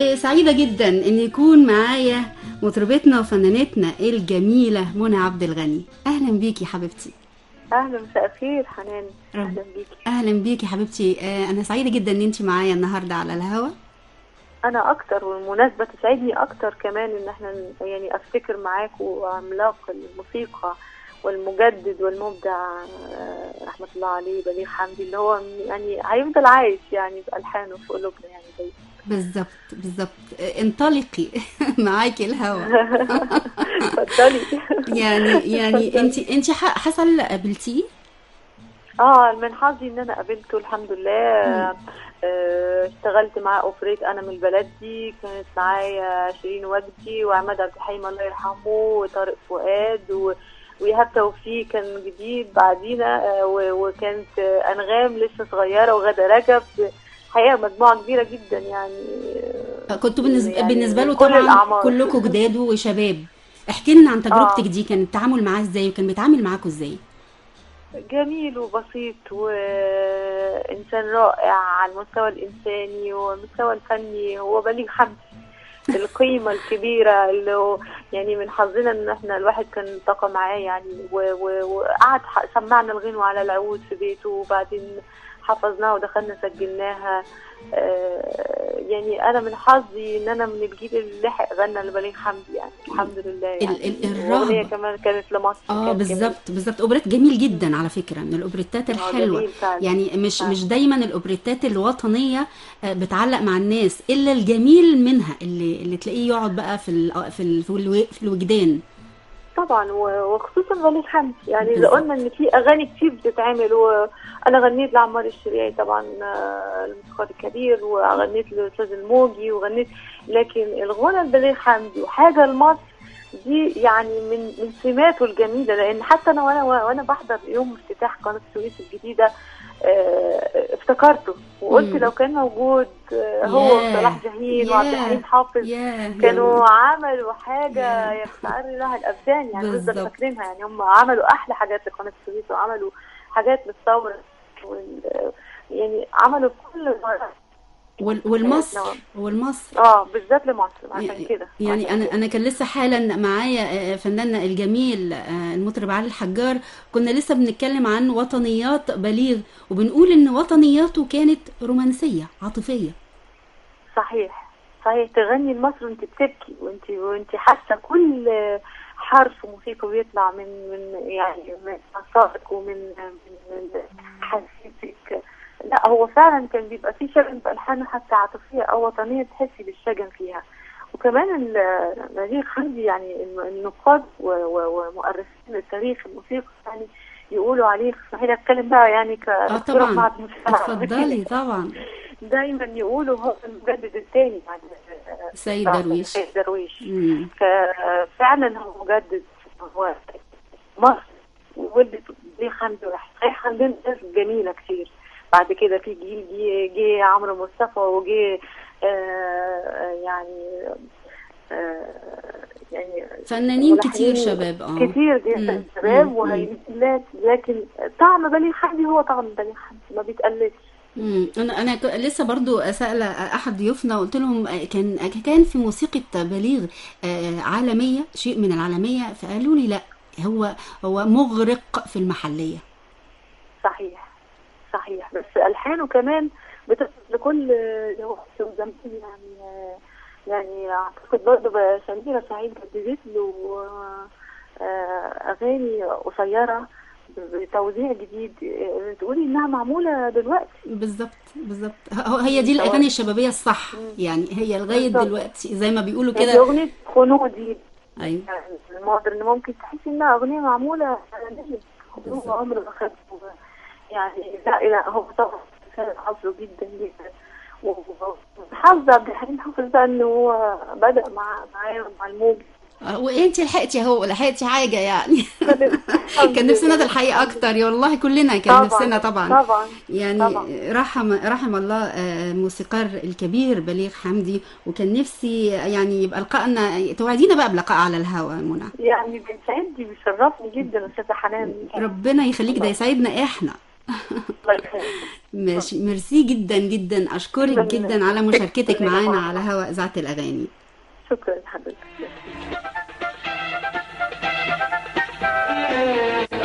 سعيدة جدا ان يكون معايا مطربتنا وفنانتنا الجميلة منى عبد الغني اهلا بيكي حبيبتي اهلا مساء الخير حنان رب- اهلا بيكي اهلا بيكي حبيبتي آه، انا سعيدة جدا ان انت معايا النهاردة على الهوا انا اكتر والمناسبه تسعدني اكتر كمان ان احنا ن- يعني افتكر معاكم عملاق الموسيقى والمجدد والمبدع آه، رحمه الله عليه بليغ حمدي اللي هو يعني هيفضل عايش يعني بالحانه في قلوبنا يعني دايما بالظبط بالظبط آه، انطلقي معاكي الهوا اتفضلي يعني يعني اتفضلي. انت انت ح- حصل قابلتيه اه من حظي ان انا قابلته الحمد لله آه، اشتغلت معاه اوبريت انا من البلد دي كانت معايا شيرين وجدي وعماد عبد الحليم الله يرحمه وطارق فؤاد و... وإيهاب توفيق كان جديد بعدينا آه، و- وكانت آه، أنغام لسه صغيرة وغادة رجب حقيقة مجموعة كبيرة جدا يعني آه، كنتوا بالنسبة, يعني بالنسبة له من كل طبعا الأعمار. كلكم جداد وشباب احكي لنا عن تجربتك آه. دي كان التعامل معاه ازاي وكان بيتعامل معاكم ازاي جميل وبسيط وإنسان رائع على المستوى الإنساني والمستوى الفني هو بليغ حمدي القيمة الكبيرة اللي هو يعني من حظنا إن إحنا الواحد كان التقى معاه يعني و- و- وقعد ح- سمعنا الغنوة على العود في بيته وبعدين حفظناها ودخلنا سجلناها آه، يعني أنا من حظي إن أنا من الجيل اللي لحق غنى لبليغ حمدي يعني الحمد لله يعني ال- ال- وأغنية الرهبة. كمان كانت لمصر اه كانت بالظبط بالظبط اوبريت جميل جدا على فكره من الاوبريتات جميل. آه، الحلوه جميل فعلا. يعني مش فعلا. مش دايما الاوبريتات الوطنيه آه، بتعلق مع الناس الا الجميل منها اللي اللي تلاقيه يقعد بقى في ال- في ال- في الو- في الوجدان طبعا و- وخصوصا بليغ حمدي يعني اذا بالظبط. قلنا ان في اغاني كتير بتتعمل وانا غنيت لعمار الشريعي طبعا آه، الموسيقار الكبير وغنيت للاستاذ الموجي وغنيت لكن الغنى لبليغ حمدي وحاجه لمصر دي يعني من من سماته الجميله لان حتى انا وانا وانا بحضر يوم افتتاح قناه السويس الجديده آه، افتكرته وقلت مم. لو كان موجود آه، هو ياه. وصلاح جاهين وعبد ياه. الحليم حافظ يا كانوا عملوا حاجة يا. يستعر لها الأبدان يعني نفضل بالظبط. فاكرينها يعني هم عملوا أحلى حاجات لقناة السويس وعملوا حاجات للثورة وال... يعني عملوا كل مرة وال- والمصر والمصر اه بالذات لمصر عشان كده يعني عشان انا كده. انا كان لسه حالا معايا آه، فناننا الجميل آه، المطرب علي الحجار كنا لسه بنتكلم عن وطنيات بليغ وبنقول ان وطنياته كانت رومانسيه عاطفيه صحيح صحيح تغني لمصر وانت بتبكي وانت وانت حاسه كل حرف موسيقي بيطلع من من يعني من اعصابك ومن من من حسيتك لا هو فعلا كان بيبقى فيه شجن في الحانه حتى عاطفيه او وطنيه تحسي بالشجن فيها وكمان ال- بليغ حمدي يعني الم- النقاد و- و- ومؤرخين التاريخ الموسيقى يعني يقولوا عليه صحيح اتكلم بقى يعني اه كدكتوره طبعا معهد موسيقى اتفضلي طبعا دايما يقولوا هو المجدد الثاني بعد سيد بعد درويش سيد درويش مم. ففعلا هو مجدد هو مصر وولدت بليغ حمدي وراح صحيح عندنا ناس جميله كتير بعد كده في جيل جه جه عمرو مصطفى وجه آه، يعني آه، يعني فنانين كتير ملحنين شباب اه كتير جدا مم. شباب مم. وهيئات لكن طعم بليغ حمدي هو طعم بليغ حمدي ما بيتقلدش مم. انا انا ك- لسه برضو سأل احد ضيوفنا قلت لهم آه، كان كان في موسيقى بليغ آه، عالميه شيء من العالميه فقالوا لي لا هو هو مغرق في المحليه صحيح صحيح بس الحانه كمان بتصل لكل وقت وزمان يعني يعني اعتقد برضه بقى سميرة سعيد جددت له آه، اغاني قصيره بتوزيع جديد آه، تقولي انها معموله دلوقتي بالظبط بالظبط هو- هي دي الاغاني الشبابيه الصح يعني هي لغايه بالظبط. دلوقتي زي ما بيقولوا يعني كده اغنيه خنودي ايوه يعني المودرن ممكن تحسي انها اغنيه معموله عالمية. هو عمر ما خد يعني لا لا هو طبعا كان حظه جدا جدا وحظ عبد الحليم حافظ بقى انه هو بدا مع معاه مع الموج آه، وانت لحقتي اهو لحقتي حاجه يعني كان نفسنا تلحقي اكتر يا والله كلنا كان طبعا نفسنا طبعا طبعا يعني طبعا. رحم رحم الله آه، الموسيقار الكبير بليغ حمدي وكان نفسي يعني يبقى لقائنا توعدينا بقى بلقاء على الهوا يا منى يعني بيسعدني بيشرفني جدا استاذه حنان ربنا يخليك ده يسعدنا احنا الله يخليك ماشي ميرسي جدا جدا اشكرك شكراً. جدا على مشاركتك شكراً. معانا على هوا اذاعه الاغاني شكرا حضرتك